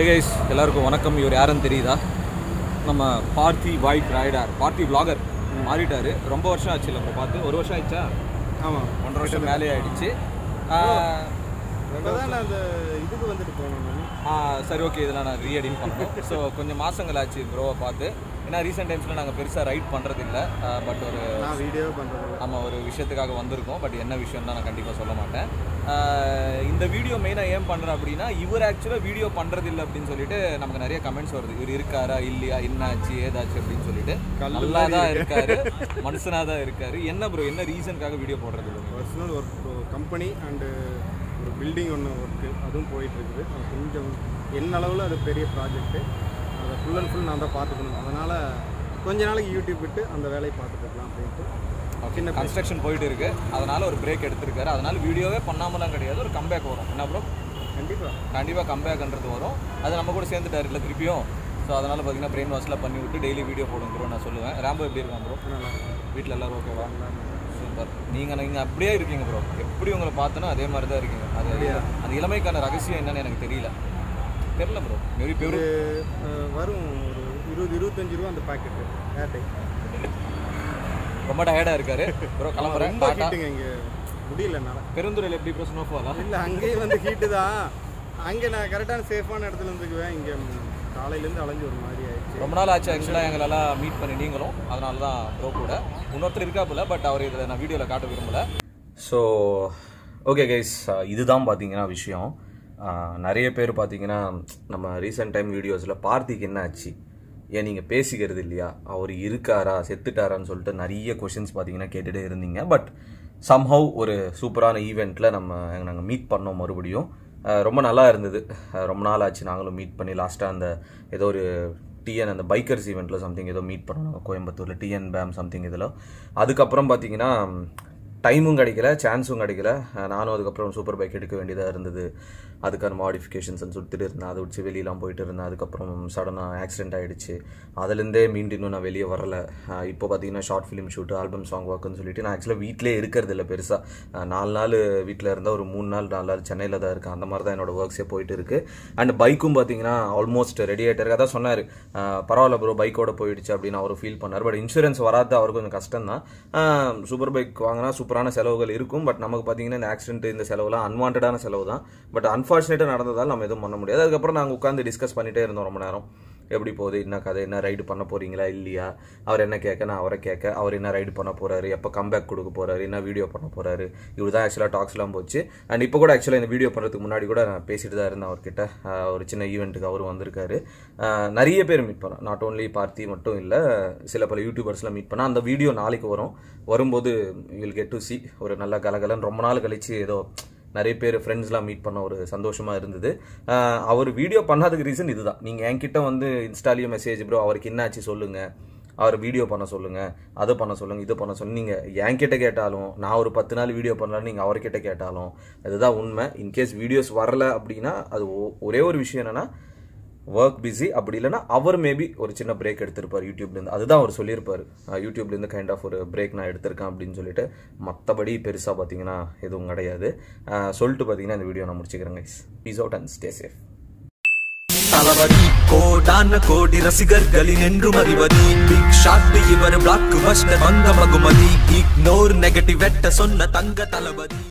hey guys எல்லாருக்கும் வணக்கம் இவர் யாருன்னு தெரியுதா நம்ம Parthi bike rider Parthi vlogger மாறிட்டாரு ரொம்ப வருஷம் ஆச்சு இல்லை இப்போ பார்த்து ஒரு வருஷம் ஆயிடுச்சா ஆமாம் ஒன்றரை வருஷம் மேலே ஆயிடுச்சு ஆஹ், இப்போ தான் நான் அந்த இதுக்கு வந்துட்டு போனேன் நான் ஆஹ், சரி ஓகே இதெல்லாம் நான் ரீஎடிங் பண்ணணும் ஸோ கொஞ்சம் மாசங்கள் ஆச்சு ப்ரோவை பார்த்து ஏன்னா ரீசெண்ட் டைம்ஸில் நாங்கள் பெருசாக ரைட் பண்ணுறது இல்லை பட் ஒரு நான் வீடியோ பண்ணுறது நம்ம ஒரு விஷயத்துக்காக வந்திருக்கோம் பட் என்ன விஷயம் தான் நான் கண்டிப்பாக சொல்ல மாட்டேன் ஆஹ் இந்த வீடியோ மெயினாக ஏன் பண்ணுறேன் அப்படின்னா இவர் ஆக்சுவலாக வீடியோ பண்ணுறது இல்லை அப்படின்னு சொல்லிட்டு நமக்கு நிறைய கமெண்ட்ஸ் வருது இவர் இருக்காரா இல்லையா என்னாச்சு ஏதாச்சு அப்படின்னு சொல்லிட்டு கல்லு நல்லா தான் இருக்காரு மனுஷனாக தான் இருக்காரு என்ன ப்ரோ என்ன ரீசனுக்காக வீடியோ போடுறது இல்லை பர்சனல் ஒர்க் கம்பெனி அண்டு ஒரு பில்டிங் ஒன்று ஒர்க்கு அதுவும் போயிட்டு இருக்குது அது கொஞ்சம் என்ன அளவில் அது பெரிய ப்ராஜெக்ட்டு அதை ஃபுல் அண்ட் ஃபுல் நான் தான் பார்த்துக்கணும் அதனால் கொஞ்ச நாளைக்கு யூடியூப் விட்டு அந்த வேலையை பார்த்துட்டு இருக்கலாம் அப்படின்ட்டு சின்ன கன்ஸ்ட்ரக்ஷன் போயிட்டு இருக்கு அதனால ஒரு பிரேக் எடுத்திருக்காரு அதனால வீடியோவே பண்ணாமலாம் கிடையாது ஒரு கம்பேக் வரும் என்ன ப்ரோ கண்டிப்பாக கண்டிப்பாக கம்பேக்ன்றது வரும் அது நம்ம கூட சேர்ந்துட்டாரு இல்லை திருப்பியும் ஸோ அதனால் பார்த்தீங்கன்னா பிரெயின் வாஷ்லாம் பண்ணி விட்டு டெய்லி வீடியோ போடுங்க ப்ரோ நான் சொல்லுவேன் ரேம்போ எப்படி இருக்கான் ப்ரோ நல்லா வீட்டில் எல்லாரும் ஓகேவா சூப்பர் நீங்கள் நீங்கள் அப்படியே இருக்கீங்க ப்ரோ எப்படி உங்களை பார்த்தனோ அதே மாதிரி தான் இருக்கீங்க அது அந்த இளமைக்கான ரகசியம் என்னன்னு எனக்கு தெரியல தெரியல ப்ரோ மேபி பெரு இது அஹ், வரும் ஒரு இருபது இருபத்தஞ்சு ரூபா அந்த பாக்கெட்டு ஏர்டை ரொம்ப டயர்டாக இருக்காரு ப்ரோ கிளம்புறேன் ரொம்ப டாட்டா ஹீட்டுங்க இங்கே முடியல என்னால் பெருந்துறையில் எப்படி ப்ரோ ஸ்னோஃபாலா இல்லை அங்கேயும் வந்து ஹீட்டு தான் அங்கே நான் கரெக்டான சேஃபான இடத்துல இருந்துக்குவேன் இங்கே காலையிலேருந்து அலைஞ்சு ஒரு மாதிரி ஆயிடுச்சு ரொம்ப நாள் ஆச்சு ஆக்சுவலாக எங்களெல்லாம் மீட் பண்ணி நீங்களும் அதனால தான் ப்ரோ கூட இன்னொருத்தர் இருக்காப்புல பட் அவர் இதில் நான் வீடியோவில் காட்ட விரும்பல ஸோ ஓகே கைஸ் இதுதான் பார்த்தீங்கன்னா விஷயம் அஹ், நிறைய பேர் பார்த்தீங்கன்னா நம்ம ரீசெண்ட் டைம் வீடியோஸில் பார்த்திக்கு என்ன ஆச்சு ஏன் நீங்கள் பேசிக்கிறது இல்லையா அவர் இருக்காரா செத்துட்டாரான்னு சொல்லிட்டு நிறைய கொஷின்ஸ் பார்த்தீங்கன்னா கேட்டுகிட்டே இருந்தீங்க பட் சம்ஹவ் ஒரு சூப்பரான ஈவெண்ட்டில் நம்ம நாங்கள் மீட் பண்ணோம் மறுபடியும் அஹ், ரொம்ப நல்லா இருந்தது அஹ், ரொம்ப நாள் ஆச்சு நாங்களும் மீட் பண்ணி லாஸ்ட்டாக அந்த ஏதோ ஒரு டிஎன் அந்த பைக்கர்ஸ் ஈவெண்ட்டில் சம்திங் ஏதோ மீட் பண்ணோம் கோயம்புத்தூரில் டிஎன் பேம் சம்திங் இதில் அதுக்கப்புறம் பார்த்தீங்கன்னா டைமும் கிடைக்கல சான்ஸும் கிடைக்கல அஹ் நானும் அதுக்கப்புறம் சூப்பர் பைக் எடுக்க வேண்டியதாக இருந்தது அதுக்கான மாடிஃபிகேஷன்ஸ் சுற்றிட்டு இருந்தேன் அதை வச்சு வெளியெலாம் போயிட்டு இருந்தேன் அதுக்கப்புறம் சடனாக ஆக்சிடென்ட் ஆகிடுச்சு அதுலேருந்தே மீண்டும் இன்னும் நான் வெளியே வரல அஹ் இப்போ பார்த்தீங்கன்னா short film shoot album song ஒர்க்குன்னு சொல்லிட்டு நான் ஆக்சுவலாக வீட்டிலே இருக்கிறது இல்லை பெருசாக நாலு நாள் வீட்டில் இருந்தால் ஒரு மூணு நாள் நாலு நாள் சென்னையில் தான் இருக்கேன் அந்த மாதிரி தான் என்னோட ஒர்க்ஸே போயிட்டு இருக்கு அண்ட் பைக்கும் பார்த்தீங்கன்னா ஆல்மோஸ்ட் ரெடி ஆகிட்டு இருக்கு அதான் சொன்னார் பரவாயில்ல ப்ரோ பைக்கோட போயிடுச்சு அப்படின்னு அவர் ஃபீல் பண்ணார் பட் இன்சூரன்ஸ் வராது அவர் கொஞ்சம் கஷ்டம் தான் சூப்பர் பைக் வாங்கினா சூப்பரான செலவுகள் இருக்கும் பட் நமக்கு பார்த்தீங்கன்னா இந்த ஆக்சிடென்ட் இந்த செலவுலாம் அன்வான்டான செலவு தான் பட் அன்ஃபார்ச்சுனேட்டாக நடந்ததால் நம்ம எதுவும் பண்ண முடியாது அதுக்கப்புறம் நாங்கள் உட்காந்து டிஸ்கஸ் பண்ணிட்டே இருந்தோம் ரொம்ப நேரம் எப்படி போகுது என்ன கதை என்ன ரைடு பண்ண போறீங்களா இல்லையா அவர் என்ன கேட்க நான் அவரை கேட்க அவர் என்ன ரைடு பண்ண போறாரு எப்போ கம்பேக் கொடுக்க போறாரு என்ன வீடியோ பண்ண போறாரு இப்படி தான் ஆக்சுவலாக டாக்ஸ்லாம் போச்சு அண்ட் இப்போ கூட ஆக்சுவலாக இந்த வீடியோ பண்ணுறதுக்கு முன்னாடி கூட நான் பேசிட்டு தான் இருந்தேன் அவர்கிட்ட ஆஹ் ஒரு சின்ன ஈவெண்ட்டுக்கு அவரும் வந்திருக்காரு ஆஹ் நிறைய பேர் மீட் பண்ணோம் நாட் ஓன்லி பார்த்தி மட்டும் இல்லை சில பல யூடியூபர்ஸ்லாம் மீட் பண்ணால் அந்த வீடியோ நாளைக்கு வரும் வரும்போது வில் கெட் டு சி ஒரு நல்ல கலகலன்னு ரொம்ப நாள் கழிச்சு ஏதோ நிறைய பேர் ஃப்ரெண்ட்ஸ்லாம் மீட் பண்ண ஒரு சந்தோஷமாக இருந்தது ஆஹ் அவர் வீடியோ பண்ணாததுக்கு ரீசன் இதுதான் நீங்கள் என்கிட்ட வந்து இன்ஸ்டாலேயும் மெசேஜ் ப்ரோ அவருக்கு என்ன ஆச்சு சொல்லுங்கள் அவர் வீடியோ பண்ண சொல்லுங்கள் அதை பண்ண சொல்லுங்கள் இது பண்ண சொல்லுங்க நீங்கள் என்கிட்ட கேட்டாலும் நான் ஒரு பத்து நாள் வீடியோ பண்ணலான்னு நீங்கள் அவர்கிட்ட கேட்டாலும் அதுதான் உண்மை இன்கேஸ் வீடியோஸ் வரல அப்படின்னா அது ஒ- ஒரே ஒரு விஷயம் என்னென்னா ஒர்க் பிஸி அப்படி இல்லைன்னா அவர் மேபி ஒரு சின்ன பிரேக் எடுத்திருப்பார் யூடியூப்லேருந்து அதுதான் அவர் சொல்லியிருப்பார் அஹ் யூடியூப்லேருந்து கைண்ட் ஆஃப் ஒரு பிரேக் நான் எடுத்திருக்கேன் அப்படின்னு சொல்லிட்டு மற்றபடி பெருசாக பார்த்தீங்கன்னா எதுவும் கிடையாது அஹ் சொல்லிட்டு பார்த்தீங்கன்னா இந்த வீடியோ நான் முடிச்சுக்கிறேன் guys peace out and stay safe Thalapathy கோடான கோடி ரசிகர்களின் என்றும் அறிவதி பிக் ஷாட் இவர் பிளாக் பஸ்டர் வந்த மகுமதி இக்னோர் நெகட்டிவ் வெட்ட சொன்ன தங்க தளபதி